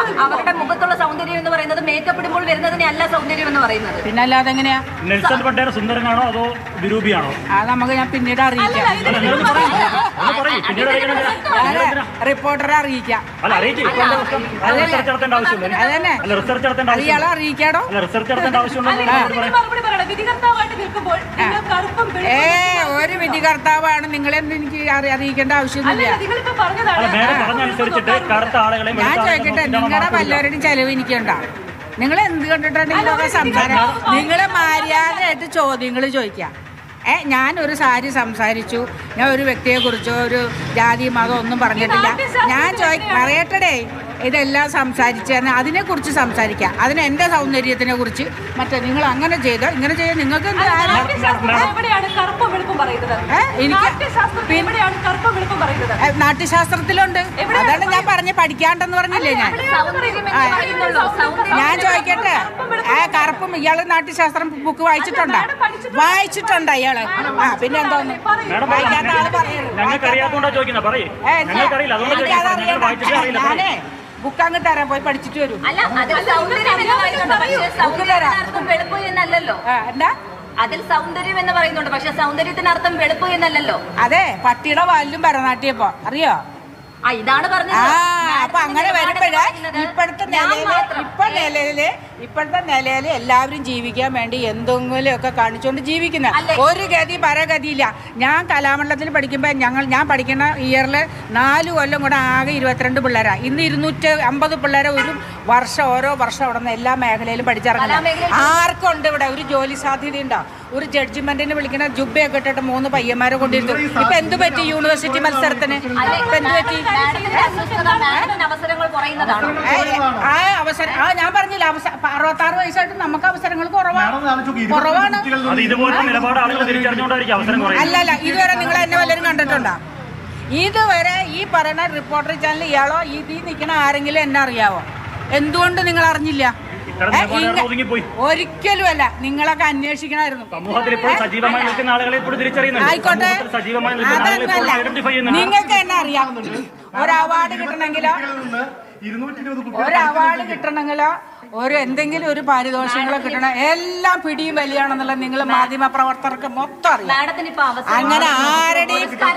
അവരുടെ മുഖത്തുള്ള സൗന്ദര്യം എന്ന് പറയുന്നത് മേക്കപ്പ് ഇടുമ്പോൾ വരുന്നതിനെ അല്ല സൗന്ദര്യം എന്ന് പറയുന്നത് പിന്നെ അല്ലാതെ എങ്ങനെയാ നെൽസൺ പട്ടേര സുന്ദരനാണോ അതോ വിരൂപിയാണോ അത് നമുക്ക് ഞാൻ പിന്നീട് അറിയിക്കാം അല്ല നിങ്ങളൊന്ന് പറയൂ ഒന്ന് പറയൂ പിന്നീട് അറിയിക്കണമെങ്കിൽ ഞാൻ റിപ്പോർട്ടറെ അറിയിക്കാം അല്ല അറിയിക്കും ഇപ്പൊ എന്താ പ്രശ്നം? അത് റിസർച്ച് നടത്തേണ്ട ആവശ്യമില്ല അതന്നെ അല്ല റിസർച്ച് നടത്തേണ്ട അത് ഇയാളെ ആവശ്യമില്ല അറിയിക്കാടോ അല്ല റിസർച്ച് നടത്തേണ്ട ആവശ്യമുണ്ടോ അല്ലെങ്കിൽ ഇതിന് മറുപടി പറയണം വിധികർത്താവായിട്ട് നിൽക്കുമ്പോൾ നിങ്ങൾ കറുപ്പും ഏ വെളുപ്പും ഒരു വിധികർത്താവാണ് നിങ്ങളെന്ന് എനിക്ക് അറി- അറിയിക്കേണ്ട ആവശ്യമൊന്നുമില്ല അല്ല നിങ്ങളിപ്പോ പറഞ്ഞതാണ് അല്ല മേഡം പറഞ്ഞനുസരിച്ചിട്ട് കറുത്ത ആളെയും ഞാൻ ചോദിക്കട്ടെ നിങ്ങളുടെ വല്ലവരുടെയും ചെലവ് എനിക്കുണ്ടോ നിങ്ങൾ എന്ത് കണ്ടിട്ടാണ് ഇതൊക്കെ സംസാരം നിങ്ങൾ മര്യാദയായിട്ട് ചോദ്യങ്ങൾ ചോദിക്കാം ഏ ഞാൻ ഒരു സാരി സംസാരിച്ചു ഞാൻ ഒരു വ്യക്തിയെക്കുറിച്ചോ ഒരു ജാതി മതം ഒന്നും പറഞ്ഞിട്ടില്ല ഞാൻ ചോദി പറയട്ടെ ഇതെല്ലാം സംസാരിച്ചാൽ അതിനെക്കുറിച്ച് സംസാരിക്കാം അതിന് എൻ്റെ സൗന്ദര്യത്തിനെ കുറിച്ച് മറ്റേ നിങ്ങൾ അങ്ങനെ ചെയ്തോ ഇങ്ങനെ ചെയ്തോ നിങ്ങൾക്ക് എന്ത് ആരാ- നാട്യശാസ്ത്രത്തിൽ എവിടെയാണ് കറുപ്പും വെളുപ്പും പറയുന്നത് ഏ? എനിക്ക് നാട്യശാസ്ത്രത്തിൽ എവിടെയാണ് കറുപ്പും വെളുപ്പും പറയുന്നത് ഏ, നാട്യശാസ്ത്രത്തിലുണ്ട് അതാണ് ഞാൻ പറഞ്ഞ് പഠിക്കാണ്ടെന്ന് പറഞ്ഞില്ലേ ഞാൻ സൗന്ദര്യം എന്ന് പറയുന്നുള്ളൂ സൗന്ദര്യം ഞാൻ ചോദിക്കട്ടെ ആ കറുപ്പും ഇയാള് നാട്യശാസ്ത്രം ബുക്ക് വായിച്ചിട്ടുണ്ടോ വായിച്ചിട്ടുണ്ടോ ഇയാള് ആ പിന്നെ എന്തോന്ന് മേഡം വായിക്കാത്ത ആള് പറയുള്ളൂ ഞങ്ങൾക്ക് അറിയാത്തോണ്ടാ ചോദിക്കുന്നത് പറയേ ഏ, എന്താ? ഞങ്ങൾക്കറിയില്ല അതുകൊണ്ട് ചോദിക്കുന്നത് ഞങ്ങൾ വായിച്ചിട്ടേ അറിയില്ല പറയ്. ഞാനേ ബുക്ക് അങ്ങ് തരാൻ പോയി പഠിച്ചിട്ട് വരും അല്ല അതിൽ സൗന്ദര്യം എന്ന് പറയുന്നുണ്ട് പക്ഷേ സൗന്ദര്യത്തിനർത്ഥം വെളുപ്പ് എന്നല്ലല്ലോ ആ, എന്താ അതിൽ സൗന്ദര്യം എന്ന് പറയുന്നുണ്ട് പക്ഷെ സൗന്ദര്യത്തിനർത്ഥം വെളുപ്പ് എന്നല്ലല്ലോ അതെ പട്ടിയുടെ വാലിലും ഭരതനാട്യപ്പോ അറിയോ ആ ഇതാണ് പറഞ്ഞത് ആ അപ്പൊ അങ്ങനെ വരുമ്പോഴേ ഇപ്പോഴത്തെ ഞാൻ നിലയില് മാത്രം. ഇപ്പൊ നിലയില് ഇപ്പോഴത്തെ നിലയില് എല്ലാവരും ജീവിക്കാൻ വേണ്ടി എന്തെങ്കിലും ഒക്കെ കാണിച്ചുകൊണ്ട് ജീവിക്കുന്ന അല്ലേ? ഒരു ഗതി പരഗതിയില്ല ഞാൻ കലാമണ്ഡലത്തിൽ പഠിക്കുമ്പോൾ ഞങ്ങൾ ഞാൻ പഠിക്കുന്ന ഇയറിൽ നാല് കൊല്ലം കൂടെ ആകെ ഇരുപത്തിരണ്ട് പിള്ളേരാ ഇന്ന് ഇരുന്നൂറ്റി അമ്പത് പിള്ളേരെ ഒരു വർഷം ഓരോ വർഷം അവിടെ നിന്ന് എല്ലാ മേഖലയിലും പഠിച്ചിറങ്ങുന്നത് കലാമേഖലയിൽ- ആർക്കുണ്ട് ഇവിടെ ഒരു ജോലി സാധ്യത ഉണ്ടോ ഒരു ജഡ്ജിമെന്റിന് വിളിക്കുന്ന ജുബയൊക്കെ ഇട്ടിട്ട് മൂന്ന് പയ്യന്മാരെ കൊണ്ടിരുന്നു ഇപ്പൊ എന്ത് പറ്റി യൂണിവേഴ്സിറ്റി മത്സരത്തിന് ഇപ്പൊ എന്ത് പറ്റി മാഡത്തിന്റെ അസ്വസ്ഥത മാഡത്തിന് അവസരങ്ങൾ കുറയുന്നതാണ് ഏ, ആ അവസരം ആ ഞാൻ പറഞ്ഞില്ല അവസരം അറുപത്താറ് വയസ്സായിട്ട് നമുക്ക് അവസരങ്ങൾ കുറവാണ് കുറവാണ് അത് ഇതുപോലത്തെ നിലപാട് ആളുകൾ തിരിച്ചറിഞ്ഞുകൊണ്ടായിരിക്കും അവസരം കുറയുന്നത് അല്ലല്ല ഇതുവരെ നിങ്ങൾ എന്നെ വല്ലവരും കണ്ടിട്ടുണ്ടോ ഇതുവരെ ഈ പറയുന്ന റിപ്പോർട്ടർ ചാനൽ ഇയാളോ ഇതിൽ നിൽക്കണ ആരെങ്കിലും എന്നെ അറിയാവോ എന്തുകൊണ്ട് നിങ്ങൾ അറിഞ്ഞില്ല ഇത്തരം ഏ, നിലപാടുകൾ ഇങ്ങ- ഒതുങ്ങിപ്പോയി ഒരിക്കലും അല്ല നിങ്ങളൊക്കെ അന്വേഷിക്കണമായിരുന്നു സമൂഹത്തിൽ ഇപ്പോൾ സജീവമായി നിൽക്കുന്ന ആളുകളെ ഇപ്പോൾ തിരിച്ചറിയുന്നുണ്ട് ആയിക്കോട്ടെ സമൂഹത്തിൽ സജീവമായി നിൽക്കുന്ന ആളുകളെ ഇപ്പോൾ അതൊന്നല്ല ഐഡന്റിഫൈ ചെയ്യുന്നുണ്ട് നിങ്ങൾക്ക് എന്നെ അറിയാം ഒരു അവാർഡ് കിട്ടണമെങ്കിലോ ഒരു അവാർഡ് കിട്ടണമെങ്കിലോ ഒരു എന്തെങ്കിലും ഒരു പാരിതോഷികങ്ങളോ കിട്ടണം എല്ലാം പിടിയും വലിയാണെന്നുള്ള നിങ്ങൾ മാധ്യമ പ്രവർത്തകർക്ക് മൊത്തം അറിയാം മാഡത്തിന് ഇപ്പൊ അവസരം അങ്ങനെ ആരടി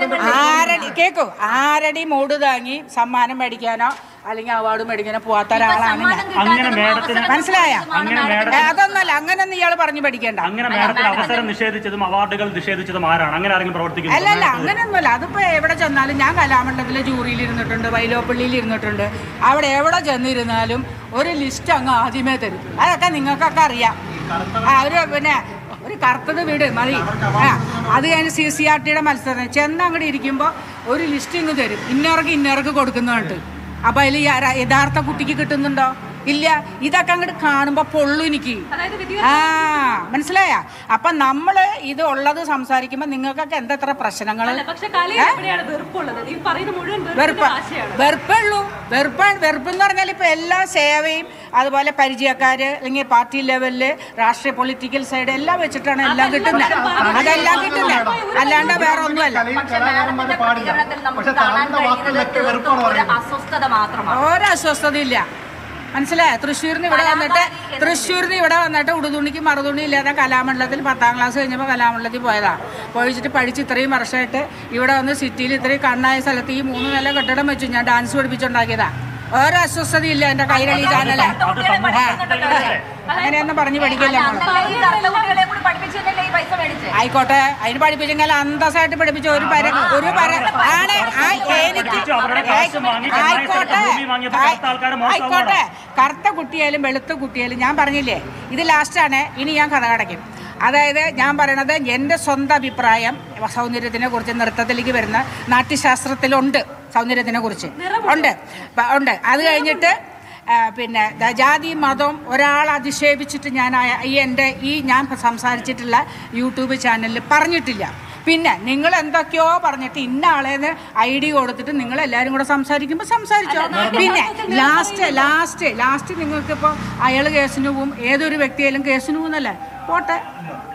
ആരടി കേക്കോ ആരടി മൂട് താങ്ങി സമ്മാനം മേടിക്കാനോ അല്ലെങ്കിൽ അവാർഡ് മേടിക്കാനോ പോവാത്ത ഒരാളാണ് ഞാൻ അങ്ങനെ മേഡത്തിന് മനസ്സിലായ അങ്ങനെ മേഡത്തിന് അതൊന്നല്ല അങ്ങനൊന്നും ഇയാൾ പറഞ്ഞു പഠിക്കണ്ട അങ്ങനെ മേഡത്തിന് അവസരം നിഷേധിച്ചതും അവാർഡുകൾ നിഷേധിച്ചതും ആരാണ് അങ്ങനെ ആരെങ്കിലും പ്രവർത്തിക്കുന്നു അല്ലല്ല അങ്ങനെയൊന്നുമല്ല അതിപ്പോ എവിടെ ചെന്നാലും ഞാൻ കലാമണ്ഡലത്തിലെ ജൂറിയിൽ ഇരുന്നിട്ടുണ്ട് വൈലോപ്പള്ളിയിൽ ഇരുന്നിട്ടുണ്ട് അവിടെ എവിടെ ചെന്നിരുന്നാലും ഒരു ലിസ്റ്റ് അങ്ങ് ആദ്യമേ തരും അതൊക്കെ നിങ്ങൾക്കൊക്കെ അറിയാം ആ ഒരു പിന്നെ ഒരു കറുത്തത് വീട് മതി ആ അത് കഴിഞ്ഞ് സി സി ആർ ടിയുടെ മത്സരം ചെന്ന് അങ്ങോട്ട് ഇരിക്കുമ്പോൾ ഒരു ലിസ്റ്റ് ഇങ്ങ് തരും ഇന്നവർക്ക് ഇന്നവർക്ക് കൊടുക്കുന്നുണ്ട് അപ്പൊ അതിൽ യഥാർത്ഥ കുട്ടിക്ക് കിട്ടുന്നുണ്ടോ ഇല്ല ഇതൊക്കെ അങ്ങോട്ട് കാണുമ്പോൾ പൊള്ളു എനിക്ക് അതായത് വിധി ആ മനസ്സിലായ അപ്പൊ നമ്മള് ഇത് ഉള്ളത് സംസാരിക്കുമ്പോ നിങ്ങൾക്കൊക്കെ എന്തെത്ര പ്രശ്നങ്ങൾ അല്ല പക്ഷെ കലയിൽ എവിടെയാണ് വെറുപ്പുള്ളത് ഈ പറയുന്ന മുഴുവൻ വെറുപ്പ് വെറുപ്പിന്റെ ഭാഷയാണ് വെറുപ്പുള്ളൂ വെറുപ്പ് വെറുപ്പ് എന്ന് പറഞ്ഞാൽ ഇപ്പൊ എല്ലാ സേവയും അതുപോലെ പരിചയക്കാര് അല്ലെങ്കിൽ പാർട്ടി ലെവലില് രാഷ്ട്രീയ പൊളിറ്റിക്കൽ സൈഡ് എല്ലാം വെച്ചിട്ടാണ് എല്ലാം കിട്ടുന്നത് അതെല്ലാം കിട്ടുന്നത് അല്ലാണ്ട് വേറെ ഒന്നുമല്ല പക്ഷെ മാഡത്തിന്റെ പ്രതികരണത്തിൽ നമുക്ക് കാണാൻ കഴിയുന്നത് തീർത്തും ഒരു അസ്വസ്ഥത മാത്രമാണ് ഒരു അസ്വസ്ഥതയില്ല മനസ്സിലായോ തൃശ്ശൂരിന് ഇവിടെ വന്നിട്ട് തൃശ്ശൂരിന് ഇവിടെ വന്നിട്ട് ഉടുതുണിക്ക് മറുതുണി ഇല്ലാതെ കലാമണ്ഡലത്തിൽ പത്താം ക്ലാസ് കഴിഞ്ഞപ്പോൾ കലാമണ്ഡലത്തിൽ പോയതാ പോയിച്ചിട്ട് പഠിച്ച് ഇത്രയും വർഷമായിട്ട് ഇവിടെ വന്ന് സിറ്റിയിൽ ഇത്രയും കണ്ണായ സ്ഥലത്ത് ഈ മൂന്ന് നില കെട്ടിടം വെച്ചു ഞാൻ ഡാൻസ് പഠിപ്പിച്ചുണ്ടാക്കിയതാ ഒരു അസ്വസ്ഥതയില്ല എന്റെ കൈരളി ചാനല് അത് സമൂഹത്തിൽ അങ്ങനെയൊന്നും പറഞ്ഞു പഠിക്കില്ല നമ്മള് അതല്ല ഈ കറുത്ത കുട്ടികളെ കൂടി പഠിപ്പിച്ചതല്ലേ ഈ പൈസ മേടിച്ച് ആയിക്കോട്ടെ അതിന് പഠിപ്പിച്ചെങ്കിൽ അന്തസ്സായിട്ട് പഠിപ്പിച്ച ഒരു പര ഒരു പര ആണ് ആ എനിക്ക് പഠിപ്പിച്ചു, അവരുടെ കാശ് വാങ്ങി ചെന്നായി ആയിക്കോട്ടെ സ്ഥലത്ത് ഭൂമി വാങ്ങിയപ്പോൾ കറുത്ത ആൾക്കാരെ മോശം ആയിക്കോട്ടെ കറുത്ത കുട്ടിയായാലും വെളുത്ത കുട്ടിയായാലും ഞാൻ പറഞ്ഞില്ലേ ഇത് ലാസ്റ്റാണ് ഇനി ഞാൻ കഥ കടയ്ക്കും അതായത് ഞാൻ പറയണത് എൻ്റെ സ്വന്തം അഭിപ്രായം സൗന്ദര്യത്തിനെ കുറിച്ച് നൃത്തത്തിലേക്ക് വരുന്ന നാട്യശാസ്ത്രത്തിലുണ്ട് സൗന്ദര്യത്തിനെ കുറിച്ച് ഉണ്ട് പ- ഉണ്ട് അത് കഴിഞ്ഞിട്ട് ആ, പിന്നെ ദ- ജാതി മതം ഒരാൾ അധിക്ഷേപിച്ചിട്ട് ഞാൻ ആ- ഈ എൻ്റെ ഈ ഞാൻ സംസാരിച്ചിട്ടുള്ള യൂട്യൂബ് ചാനലിൽ പറഞ്ഞിട്ടില്ല പിന്നെ നിങ്ങൾ എന്തൊക്കെയോ പറഞ്ഞിട്ട് ഇന്ന ആളേന്ന് ഐ ഡി കൊടുത്തിട്ട് നിങ്ങൾ എല്ലാവരും കൂടെ സംസാരിക്കുമ്പോൾ സംസാരിച്ചോ പിന്നെ ലാസ്റ്റ് ലാസ്റ്റ് ലാസ്റ്റ് നിങ്ങൾക്കിപ്പോൾ അയാൾ കേസിന് പോവും ഏതൊരു വ്യക്തിയായാലും കേസിന് പോകുന്നല്ലേ പോട്ടെ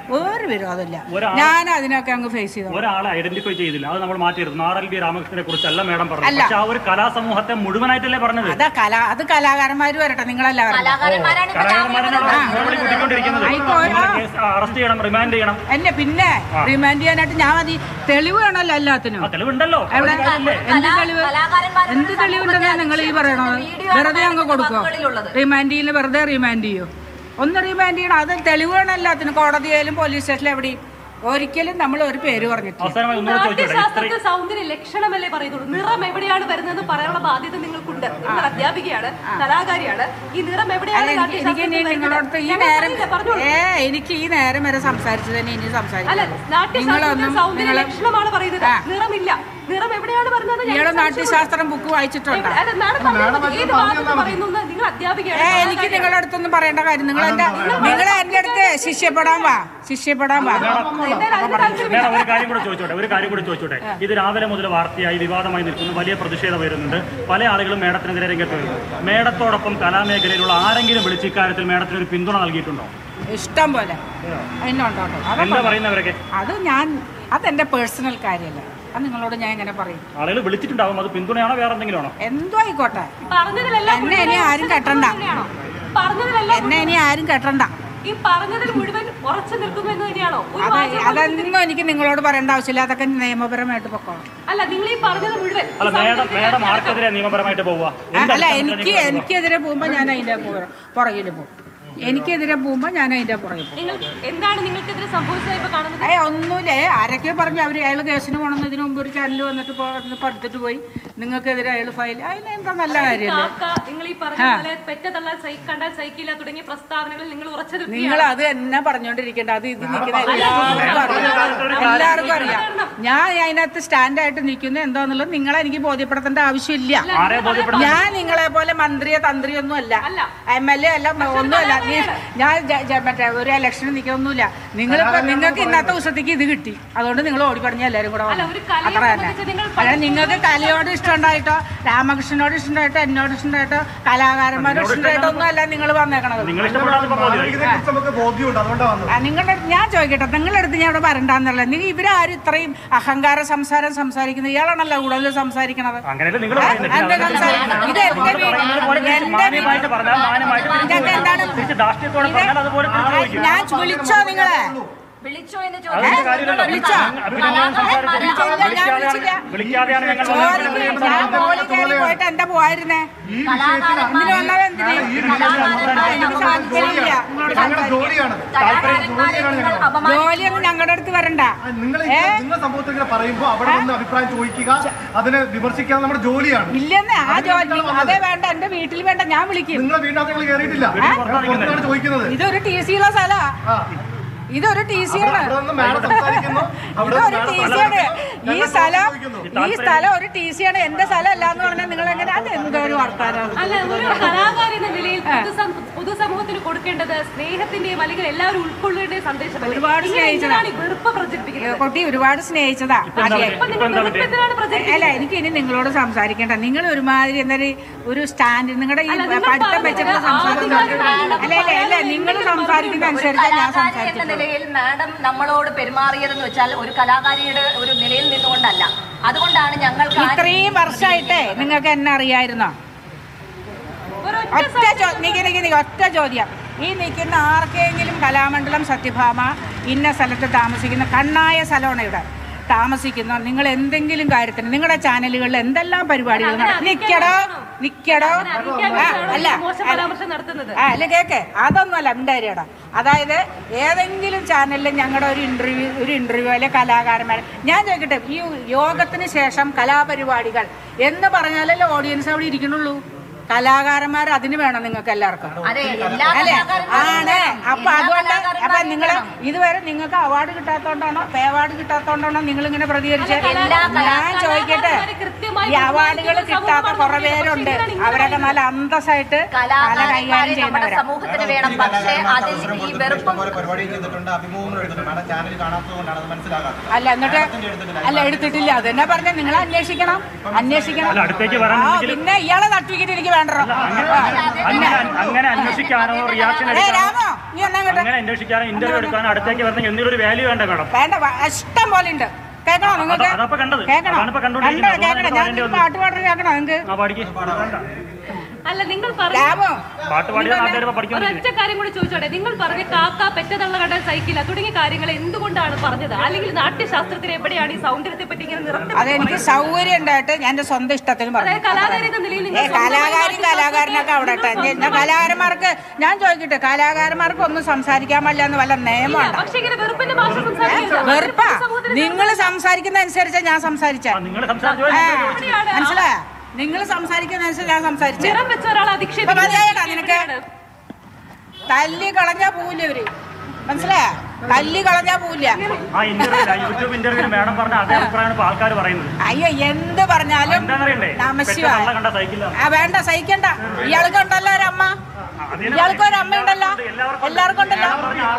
ഒരു വിരോധമില്ല ഒരാൾ- ഞാൻ അതിനൊക്കെ അങ്ങ് ഫേസ് ചെയ്തു ഒരാളെ ഐഡന്റിഫൈ ചെയ്തില്ല അത് നമ്മൾ മാറ്റിയിരുന്നു നാറൽ ബി രാമകൃഷ്ണനെ കുറിച്ചല്ല മേഡം പറഞ്ഞു അല്ല. പക്ഷെ ആ ഒരു കലാസമൂഹത്തെ മുഴുവനായിട്ടല്ലേ പറഞ്ഞത് അതാ കലാ അത് കലാകാരന്മാര് വരട്ടെ നിങ്ങളെല്ലാവരും കലാകാരന്മാരാണ് ഇപ്പൊ കലാകാരന്മാരാണ് മോളിൽ കുത്തിക്കൊണ്ടിരിക്കുന്നത് ആയിക്കോട്ടെ. നിങ്ങളെ കേസ് അറസ്റ്റ് ചെയ്യണം റിമാൻഡ് ചെയ്യണം എന്നെ പിന്നെ റിമാൻഡ് ചെയ്യാനായിട്ട് ഞാൻ മതി തെളിവ് വേണമല്ലോ എല്ലാത്തിനും ആ തെളിവുണ്ടല്ലോ എവിടെ അതില്ലേ? എന്ത് തെളിവ് കലാകാരന്മാരുടെ എന്ത് തെളിവുണ്ടെന്നാ നിങ്ങൾ ഈ പറയണത് വീഡിയോ ആണ് വെറുതെ അങ്ങ് കൊടുക്കോ വാക്കുകളിലുള്ളത്. റിമാൻഡ് ചെയ്യില്ല വെറുതെ റിമാൻഡ് ചെയ്യോ ഒന്ന് റിമാൻഡ് ചെയ്യണം അത് തെളിവ് വേണം എല്ലാത്തിനും കോടതിയായാലും പോലീസ് സ്റ്റേഷനിലും എവിടെയും ഒരിക്കലും നമ്മൾ ഒരു പേര് പറഞ്ഞിട്ടില്ല അവസാനമായി ഒന്നുകൂടെ ചോദിച്ചോട്ടെ ഇത്രയും നാട്യശാസ്ത്രത്തിൽ സൗന്ദര്യ ലക്ഷണമല്ലേ പറയുന്നുള്ളൂ നിറം എവിടെയാണ് വരുന്നതെന്ന് പറയാനുള്ള ബാധ്യത നിങ്ങൾക്കുണ്ട് നിങ്ങൾ അധ്യാപികയാണ് കലാകാരിയാണ് ഈ നിറം അല്ല എവിടെയാണ് എനിക്ക് എനിക്ക് നാട്യശാസ്ത്രത്തിൽ ഇനി വരുന്നത്? നിങ്ങളോടത്ത് ഈ ഞങ്ങൾ നേരം പറയില്ല, പറഞ്ഞോളൂ. ഏ എനിക്ക് ഈ നേരം വരെ സംസാരിച്ചു തന്നെ ഇനി അല്ല സംസാരിക്കാം നാട്യശാസ്ത്രത്തിൽ നിങ്ങളൊന്നും സൗന്ദര്യ നിങ്ങൾ ലക്ഷണമാണ് പറയുന്നത് ആ. നിറമില്ല നിറം എവിടെയാണ് വരുന്നത് നിങ്ങള് ഞങ്ങൾ നാട്യശാസ്ത്രം ബുക്ക് വായിച്ചിട്ടുണ്ടോ അല്ല, മാഡം പറഞ്ഞത് ഏത് ഭാഗത്ത് പറയുന്നു എന്ന് നിങ്ങൾ ഏ അധ്യാപികയാണ് എനിക്ക് കലാകാരിയാണ്. നിങ്ങളുടെ അടുത്തൊന്നും പറയേണ്ട കാര്യം നിങ്ങൾ എന്റെ നിങ്ങൾ എന്റെ അടുത്ത് ശിഷ്യപ്പെടാൻ വാ ശിഷ്യപ്പെടാൻ വാ എന്തായാലും അതിന് താല്പര്യമില്ല. മേഡം ഒരു കാര്യം കൂടെ ചോദിച്ചോട്ടെ ഒരു കാര്യം കൂടെ ചോദിച്ചോട്ടെ ഇത് രാവിലെ മുതൽ വാർത്തയായി വിവാദമായി നിൽക്കുന്നു വലിയ പ്രതിഷേധം വരുന്നുണ്ട് പല ആളുകളും മേഡത്തിനെതിരെ രംഗത്ത് വരുന്നു മേഡത്തോടൊപ്പം കലാമേഖലയിലുള്ള ആരെങ്കിലും വിളിച്ച് ഇക്കാര്യത്തിൽ മേഡത്തിന് ഒരു പിന്തുണ നൽകിയിട്ടുണ്ടോ ഇഷ്ടം പോലെ എന്നുണ്ടോ എന്താ പറയുന്നവരൊക്കെ അത് ഞാൻ അതെന്റെ പേഴ്സണൽ കാര്യമല്ല അത് നിങ്ങളോട് ഞാൻ എങ്ങനെ പറയും ആളുകൾ വിളിച്ചിട്ടുണ്ടാവും അത് പിന്തുണയാണോ വേറെ എന്തെങ്കിലും ആണോ എന്തോ ആയിക്കോട്ടെ പറഞ്ഞതിലെല്ലാം എന്നെ ഇനി മുഴുവൻ ആരും കെട്ടണ്ട. തന്നെയാണോ? പറഞ്ഞതിലെല്ലാം എന്നെ ഇനി ആരും കെട്ടണ്ട ഈ പറഞ്ഞതിൽ മുഴുവൻ ഉറച്ചു നിൽക്കുന്നു എന്ന് തന്നെയാണോ ഒരു അത് വാചകം പോലും അതൊന്നും എനിക്ക് നിങ്ങളോട് പറയേണ്ട ആവശ്യമില്ല അതൊക്കെ നിയമപരമായിട്ട് പൊക്കോളാം അല്ല നിങ്ങൾ ഈ പറഞ്ഞത് മുഴുവൻ ഈ അല്ല മേഡം സൗന്ദര്യ മേഡം ആർക്കെതിരെ നിയമപരമായിട്ട് പോവുക എന്ത് അല്ല അടിസ്ഥാനത്തിലാണ് എനിക്ക് നിങ്ങൾ പോവുക? എനിക്കെതിരെ പോകുമ്പോൾ ഞാൻ അതിന്റെ പുറ- പുറകിൽ പോകും എനിക്കെതിരെ പോകുമ്പോൾ ഞാൻ അതിന്റെ പുറകിൽ പോകും നിങ്ങൾ എന്താണ് നിങ്ങൾക്കെതിരെ സംഭവിച്ചത് ഇപ്പൊ കാണുന്നത് ഏ ഒന്നുമില്ലേ ആരൊക്കെ പറഞ്ഞു അവർ അയാൾ കേസിന് പോകണമെന്നതിന് മുമ്പ് ഒരു ചാനൽ വന്നിട്ട് പോ- പഠിത്തിട്ട് പോയി നിങ്ങൾക്കെതിരെ അയാൾ ഫയൽ അതിന് എന്താ നല്ല കാര്യമല്ലേ കാക്ക നിങ്ങൾ ഈ പറഞ്ഞ പോലെ പെറ്റ തള്ളാൻ സഹി കണ്ടാൽ സഹിക്കില്ല തുടങ്ങിയ പ്രസ്താവനകളിൽ നിങ്ങൾ ഉറച്ചു നിങ്ങൾ നിൽക്കുകയാണ് അത് തന്നെ പറഞ്ഞോണ്ടിരിക്കേണ്ട അത് ഇത് നിൽക്കുന്ന എല്ലാവർക്കും അറിയാം എല്ലാവർക്കും അറിയാം ഞാൻ അതിനകത്ത് സ്റ്റാൻഡായിട്ട് നിൽക്കുന്നത് എന്താന്നുള്ളത് നിങ്ങളെ എനിക്ക് ബോധ്യപ്പെടുത്തേണ്ട ആവശ്യമില്ല ആരെ ബോധ്യപ്പെടുത്താൻ ഞാൻ നിങ്ങളെ പോലെ മന്ത്രിയോ തന്ത്രിയോ ഒന്നും അല്ല അല്ല. എം എൽ എ അല്ല ഒന്നുമല്ല നീ- ഞാൻ ജ- ജ- മറ്റേ ഒരു ഇലക്ഷന് നിൽക്കൊന്നുമില്ല നിങ്ങളിപ്പോ നിങ്ങൾക്ക് ഇന്നത്തെ ദിവസത്തേക്ക് ഇത് കിട്ടി അതുകൊണ്ട് നിങ്ങൾ ഓടി പറഞ്ഞ എല്ലാവരും കൂടെ അല്ല, വന്നു. ഒരു കലയെ അത്ര തന്നെ സംബന്ധിച്ച് നിങ്ങൾ അല്ല നിങ്ങൾക്ക് കലയോട് ഇഷ്ടമുണ്ടായിട്ടോ രാമകൃഷ്ണനോട് ഇഷ്ടമുണ്ടായിട്ടോ എന്നോട് ഇഷ്ടമുണ്ടായിട്ടോ കലാകാരന്മാരോട് ഇഷ്ടമായിട്ടോ ഒന്നും അല്ല നിങ്ങൾ വന്നേക്കണത് നിങ്ങൾ ഇഷ്ടപ്പെടാതെ ഇപ്പൊ മതിയായി. ഇതിനെക്കുറിച്ച് നമുക്ക് ബോധ്യമുണ്ട് അതുകൊണ്ടാണ് വന്നത് ആ, നിങ്ങളുടെ അടുത്ത് ഞാൻ ചോദിക്കട്ടെ നിങ്ങളുടെ അടുത്ത് ഞാൻ ഇവിടെ വരണ്ടെന്നുള്ള നിങ്ങൾ ഇവരാരും ഇത്രയും അഹങ്കാര സംസാരം സംസാരിക്കുന്നത് ഇയാളാണല്ലോ കൂടുതൽ സംസാരിക്കണത് അങ്ങനെയല്ലേ നിങ്ങൾ പറയുന്നത് എന്താ സംസാരിക്കുന്നത് ഇത് എന്റെ വീട് എന്റെ മാന്യമായിട്ട് പറഞ്ഞാൽ മാന്യമായിട്ട് തിരിച്ചു ഇതൊക്കെ എന്താണ് ചോദിക്കും. തിരിച്ച് ധാർഷ്ട്യത്തോടെ പറഞ്ഞാൽ അതുപോലെ തിരിച്ചു ചോദിക്കും ഞാൻ വിളിച്ചോ നിങ്ങളെ വിളിച്ചോ എന്ന് അതൊന്നും കാര്യമില്ലല്ലോ. വിളിച്ചോ? അഭിനന്ദനം സംസാരിച്ചു. വിളിച്ചില്ല, ഞാൻ വിളിച്ചില്ല. വിളിക്കാതെയാണ് വിളിക്കാതെയാണ് ഞങ്ങൾ വന്നത്. ചോദിക്ക്, ഞാൻ മോളിൽ കയറി പോയിട്ട് എന്താ പോയിരുന്നേ ഈ വിഷയത്തിൽ ഇതിന് വന്നത് എന്തിന് ഈ വിഷയത്തിൽ ആ, എനിക്ക് താല്പര്യമില്ല നിങ്ങളോട് ഞങ്ങളുടെ സംസാരിക്കാൻ. ജോലിയാണ് താല്പര്യം ജോലിയാണ് ഞങ്ങൾ ജോലിയൊന്നും ഞങ്ങളുടെ അടുത്ത് വരണ്ട നിങ്ങൾ നിങ്ങൾ സംഭവത്തിൽ ഇങ്ങനെ പറയുമ്പോൾ അവിടെ നിന്ന് അഭിപ്രായം ചോദിക്കുക അതിനെ വിമർശിക്കുക നമ്മുടെ ജോലിയാണ് ഇല്ലെന്ന് ആ ജോലി അതേ വേണ്ട എന്റെ വീട്ടിൽ വേണ്ട ഞാൻ വിളിക്കും നിങ്ങൾ വീടിനകത്ത് നിങ്ങൾ കയറിയിട്ടില്ല പുറത്താണ് ചോദിക്കുന്നത് ഇതൊരു ടി സി ഉള്ള സ്ഥലാ ആ. ഇതൊരു ടി സി ആണ് അവിടെ നിന്ന് മാഡം സംസാരിക്കുന്നു അവിടെ ഇതൊരു നിന്ന് ടി മാഡം സി ആണ് സംസാരിക്കുന്നു. ഈ ഞങ്ങൾ സ്ഥലം ചോദിക്കുന്നു. ഈ സ്ഥലം ഒരു ടി സി ആണ് എന്റെ സ്ഥലം അല്ല എന്ന് പറഞ്ഞാൽ നിങ്ങൾ എങ്ങനെ അത് എന്തോ ഒരു വർത്താനം അല്ല ഒരു കലാകാരി എന്ന നിലയിൽ പൊതുസം- പൊതുസമൂഹത്തിന് കൊടുക്കേണ്ടത് സ്നേഹത്തിന്റെയും അല്ലെങ്കിൽ എല്ലാവരും ഉൾക്കൊള്ളേണ്ട സന്ദേശം ഒരുപാട് സ്നേഹിച്ചതാ. വെറുപ്പ് പ്രചരിപ്പിക്കുന്നത് കുട്ടി ഒരുപാട് സ്നേഹിച്ചതാ ആദ്യം ഇപ്പൊ നിങ്ങൾ വെറുപ്പത്തിനാണ് പ്രചരിപ്പിക്കുന്നത് അല്ല എനിക്ക് ഇനി നിങ്ങളോട് സംസാരിക്കേണ്ട നിങ്ങൾ ഒരുമാതിരി എന്താ ഒരു സ്റ്റാൻഡ് നിങ്ങളുടെ ഈ അല്ല, നിങ്ങൾ പഠിത്തം പറഞ്ഞത് വെച്ചിട്ട് ആദ്യം സംസാരിക്കുന്നത് അല്ല അല്ല അല്ല നിങ്ങൾ സംസാരിക്കുന്ന അനുസരിച്ച് ഞാൻ കലാകാരി എന്ന സംസാരിച്ചിട്ടുള്ളൂ നിലയിൽ മാഡം നമ്മളോട് പെരുമാറിയതെന്ന് വെച്ചാൽ ഒരു കലാകാരിയുടെ ഒരു നിലയിൽ നിന്നുകൊണ്ടല്ല അതുകൊണ്ടാണ് ഞങ്ങൾക്ക് ആ- ഇത്രയും വർഷമായിട്ടേ നിങ്ങൾക്ക് എന്നെ അറിയായിരുന്നോ ഒരൊറ്റ ഒറ്റ ചോ- നിക്ക് നിക്ക് നിക്ക് ഒറ്റ ചോദ്യം ഈ നിൽക്കുന്ന ആർക്കെങ്കിലും കലാമണ്ഡലം സത്യഭാമ ഇന്ന സ്ഥലത്ത് താമസിക്കുന്ന കണ്ണായ സ്ഥലമാണ് ഇവിടെ താമസിക്കുന്ന നിങ്ങൾ എന്തെങ്കിലും കാര്യത്തിന് നിങ്ങളുടെ ചാനലുകളിൽ എന്തെല്ലാം പരിപാടികൾ അങ്ങനെ നട- നിക്കടോ നിക്കടോ അറിയിക്കാൻ ആ, വേണ്ടിയാണ് അല്ല ഈ മോശം പരാമർശം നടത്തുന്നത് ആ അല്ല കേക്ക് അതൊന്നുമല്ല ഉണ്ടായിരിക്കട അതായത് ഏതെങ്കിലും ചാനലിൽ ഞങ്ങളുടെ ഒരു ഇന്റർവ്യൂ ഒരു ഇന്റർവ്യൂ അല്ലെ കലാകാരന്മാർ ഞാൻ ചോദിക്കട്ടെ ഈ യോഗത്തിന് ശേഷം കലാപരിപാടികൾ എന്ന് പറഞ്ഞാലല്ലേ ഓഡിയൻസ് അവിടെ ഇരിക്കണുള്ളൂ കലാകാരന്മാർ അതിന് വേണം നിങ്ങൾക്ക് എല്ലാവർക്കും അതെ എല്ലാ അല്ലേ കലാകാരന്മാരും ആണ് അപ്പൊ എല്ലാ അതുകൊണ്ട് അപ്പൊ കലാകാരന്മാരും നിങ്ങൾ വേണം. ഇതുവരെ നിങ്ങൾക്ക് അവാർഡ് കിട്ടാത്തോണ്ടാണോ പേ അവാർഡ് കിട്ടാത്തോണ്ടാണോ നിങ്ങൾ ഇങ്ങനെ പ്രതികരിച്ചത് എല്ലാ ഞാൻ ചോദിക്കട്ടെ കലാകാരന്മാരെ കൃത്യമായി ഈ അവാർഡുകൾ ബഹുമാനിക്കുന്ന കിട്ടാത്ത സമൂഹമാണ് കുറെ നമ്മുടെ പേരുണ്ട് പക്ഷേ ഇതിനാണ് അവരൊക്കെ നല്ല അന്തസ്സായിട്ട് കല കലാകാരന്മാരെ കൈകാര്യം നമ്മുടെ ചെയ്യുന്നവരാ സമൂഹത്തിന് വേണം പക്ഷേ അതിൽ ഈ വെറുപ്പും പോലെ പരിപാടി ചെയ്തിട്ടുണ്ട് അഭിമുഖങ്ങൾ എടുത്തിട്ടുണ്ട് മാഡം ചാനൽ കാണാത്തതുകൊണ്ടാണ് അത് മനസ്സിലാകാത്തത് അല്ല എന്നിട്ട് അല്ല എടുത്തിട്ടില്ല അത് തന്നെ പറഞ്ഞ നിങ്ങൾ അന്വേഷിക്കണം അന്വേഷിക്കണം അല്ല, അടുത്തേക്ക് ആ വരാനുണ്ടെങ്കിൽ- പിന്നെ ഇയാളെ സർട്ടിഫിക്കറ്റ് എനിക്ക് വേണ്ടോ അങ്ങനെ അങ്ങനെ അന്വേഷിക്കാനോ റിയാക്ഷൻ ഏ എടുക്കാനോ രാമോ നീ എന്നാ കേട്ടോ അങ്ങനെ അന്വേഷിക്കാനും ഇന്റർവ്യൂ എടുക്കാനും അടുത്തേക്ക് വരണമെങ്കിൽ എന്തെങ്കിലും ഒരു വാല്യൂ വേണ്ട മാഡം വേണ്ട വ- ഇഷ്ടം പോലെ ഉണ്ട് കേൾക്കണോ നിങ്ങൾക്ക് അതപ്പോ കണ്ടത്. കേൾക്കണോ അതാണിപ്പോ കണ്ടോണ്ടിരിക്കുന്നത്. കണ്ടോ കേൾക്കണം ഞാൻ അതുകൊണ്ടാണ് പാട്ട് പാടുന്നത് കേൾക്കണോ നിങ്ങൾക്ക് ആ പാടിക്ക് അല്ല നിങ്ങൾ പറഞ്ഞ രാമോ പാട്ട് പാടിയ നാട്ടുകാർ പഠിക്കാൻ ഒരൊറ്റ കാര്യം കൂടി ചോദിച്ചോട്ടെ നിങ്ങൾ പറഞ്ഞ കാക്ക പെറ്റതള്ള കണ്ട സൈക്കിള തുടങ്ങിയ കാര്യങ്ങൾ എന്തുകൊണ്ടാണ് പറഞ്ഞത് അല്ലെങ്കിൽ നാട്യശാസ്ത്രത്തിൽ എവിടെയാണ് ഈ സൗന്ദര്യത്തെ പറ്റി ഇങ്ങനെ നിറത്തെ അതെനിക്ക് സൗകര്യം ഉണ്ടായിട്ട് ഞാൻ എന്റെ സ്വന്തം ഇഷ്ടത്തിന് പറഞ്ഞു അതായത് കലാകാരി എന്ന നിലയിൽ ഏ നിങ്ങൾ കലാകാരും കലാകാരനൊക്കെ അവിടെ ഇട്ടെ. ഞാൻ കലാകാരന്മാർക്ക് ഞാൻ ചോദിക്കട്ടെ കലാകാരന്മാർക്ക് ഒന്നും സംസാരിക്കാൻ പാടില്ല എന്ന് വല്ല നിയമമുണ്ടോ പക്ഷെ ഇങ്ങനെ വെറുപ്പിന്റെ ഭാഷ സംസാരിക്കരുത്. വെറുപ്പാ സമൂഹത്തിന് നിങ്ങൾ സംസാരിക്കുന്ന അനുസരിച്ച് ഞാൻ സംസാരിച്ച നിങ്ങൾ സംസാരിച്ചു മനസ്സിലായ നിങ്ങൾ സംസാരിക്കുന്ന അനുസരിച്ച് ഞാൻ സംസാരിച്ച നിറം വെച്ച ഒരാളെ ഇപ്പൊ മതിയായടാ അധിക്ഷേപിക്കുന്നത് നിനക്ക് എവിടെയാണ്? തല്ലി കളഞ്ഞാ പോവില്ല ഇവര് മനസ്സിലായ തല്ലി കളഞ്ഞാ പോവില്ല ആ ഇന്റർവ്യൂ യൂട്യൂബ് ഇന്റർവ്യൂവിൽ മാഡം പറഞ്ഞ അതേ അഭിപ്രായമാണ് ഇപ്പൊ ആൾക്കാർ പറയുന്നത് അയ്യോ എന്ത് പറഞ്ഞാലും എന്താണെന്നറിയണ്ടേ നമശിവായ പെട്ടെന്ന് കണ്ട സൈക്കിളിലാണ് ആ വേണ്ട സഹിക്കണ്ട ഇയാൾക്ക് ഉണ്ടല്ലോ ഒരമ്മ ഇയാൾക്ക് ഒരു അമ്മ ഉണ്ടല്ലോ എല്ലാവർക്കും ഉണ്ടല്ലോ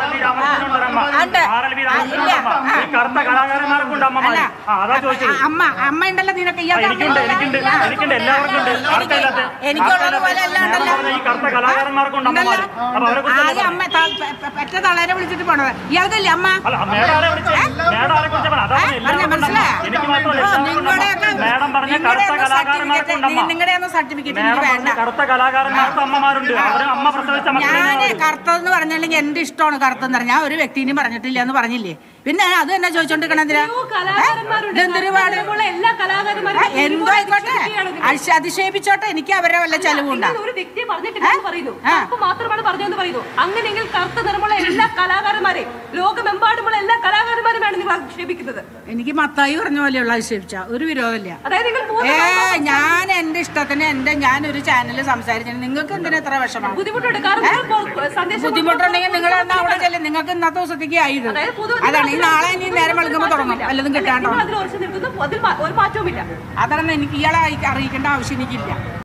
ആ, ഉണ്ട് ആ, ഇല്ല ആ. ഈ കറുത്ത കലാകാരന്മാർക്കുണ്ട് അമ്മമാര് അല്ല ആ അതാ ചോദിച്ചത് ആ, അമ്മ അമ്മ ഉണ്ടല്ലോ നിനക്ക് ആ, ഇയാൾക്ക് എനിക്കുണ്ട് എനിക്കുണ്ട് എനിക്കുണ്ട് എല്ലാവർക്കും ഉണ്ട് ആർക്കല്ലാത്ത എനിക്കുള്ളത് പോലെ എല്ലാം ഉണ്ടല്ലോ ഈ കറുത്ത കലാകാരന്മാർക്കുണ്ട് അമ്മമാര് അപ്പൊ അവരെ ആദ്യം കുറിച്ച് അമ്മ ത- പെ- പെ- പെറ്റ തളരെ വിളിച്ചിട്ട് പോണത് ഇയാൾക്കല്ലേ അമ്മ അല്ല മേഡാരെ വിളിച്ച് മേഡാരെ കുറിച്ച് പറ അതാണ് പറഞ്ഞ എല്ലാവർക്കും ഉണ്ട് മനസ്സിലായോ? അമ്മ. എനിക്ക് മാത്രമല്ല ഓ, എല്ലാവർക്കും ഉണ്ട് നിങ്ങളുടെയൊക്കെ അമ്മ. മേഡം പറഞ്ഞ കറുത്ത കലാകാരന്മാർക്കുണ്ട് അമ്മ നിങ്ങളുടെ ഒന്നും സർട്ടിഫിക്കറ്റ് മേഡം എനിക്ക് പറഞ്ഞ വേണ്ട കറുത്ത കലാകാരന്മാർക്ക് അമ്മമാരുണ്ട് അവര് അമ്മ പ്രസവിച്ച ഞാന് മക്കളെ കറുത്തതെന്ന് പറഞ്ഞില്ലെങ്കിൽ എന്റെ ഇഷ്ടമാണ് കറുത്തെന്ന് പറഞ്ഞാൽ ഞാൻ ഒരു വ്യക്തിനും പറഞ്ഞിട്ടില്ല എന്ന് പറഞ്ഞില്ലേ പിന്നെ അത് തന്നെ ചോദിച്ചോണ്ടിരിക്കണം എന്തിനാ എത്രയോ കലാകാരന്മാരുണ്ട്. ഇതെന്തൊരു പാട് കർത്താവിനുള്ള എല്ലാ കലാകാരന്മാരും ആ, എന്തോ ആയിക്കോട്ടെ അധിക്ഷേപിക്കുകയാണ് നിങ്ങൾ. അതി- അതിശയിപ്പിച്ചോട്ടെ എനിക്ക് അവരെ വല്ല ചെലവുണ്ടാ നിങ്ങൾ ഒരു വ്യക്തിയെ പറഞ്ഞിട്ടില്ലെന്ന് പറയുന്നു ആ. കറുപ്പ് മാത്രമാണ് പറഞ്ഞതെന്ന് പറയുന്നു അങ്ങനെയെങ്കിൽ കറുത്ത നിറമുള്ള എല്ലാ കലാകാരന്മാരെ ലോകമെമ്പാടുമുള്ള എല്ലാ കലാകാരന്മാരുമാണ് നിങ്ങൾ ആക്ഷേപിക്കുന്നത് എനിക്ക് മത്തായി പറഞ്ഞ പോലെയുള്ള അതിശയിപ്പിച്ച ഒരു വിരോധമില്ല അതായത് നിങ്ങൾ ഏ പൂർണ്ണമായും ഞാൻ എന്റെ ഇഷ്ടത്തിന് എന്റെ ഞാനൊരു ചാനലിൽ സംസാരിച്ചു നിങ്ങൾക്ക് എന്തിനാ എത്ര വിഷമം ബുദ്ധിമുട്ടുണ്ട് കാരണം നിങ്ങൾ പോ- സന്ദേശം ബുദ്ധിമുട്ടുണ്ടെങ്കിൽ നിങ്ങൾ എന്നാ അവിടെ ചെല്ലും നിങ്ങൾക്ക് ഇന്നത്തെ ദിവസത്തേക്ക് ആയത് അതായത് പൊതു അതാണ് ഈ നാളെ ഇനി നേരം വെളുക്കുമ്പോ തുടങ്ങും വല്ലതും കിട്ടാണ്ടോ നിങ്ങൾ അതിൽ ഉറച്ചു നിൽക്കുന്നു അതിൽ മാ- ഒരു മാറ്റവുമില്ല അതാണ് എനിക്ക് ഇയാളെ അറിയിക്കേണ്ട ആവശ്യം എനിക്കില്ല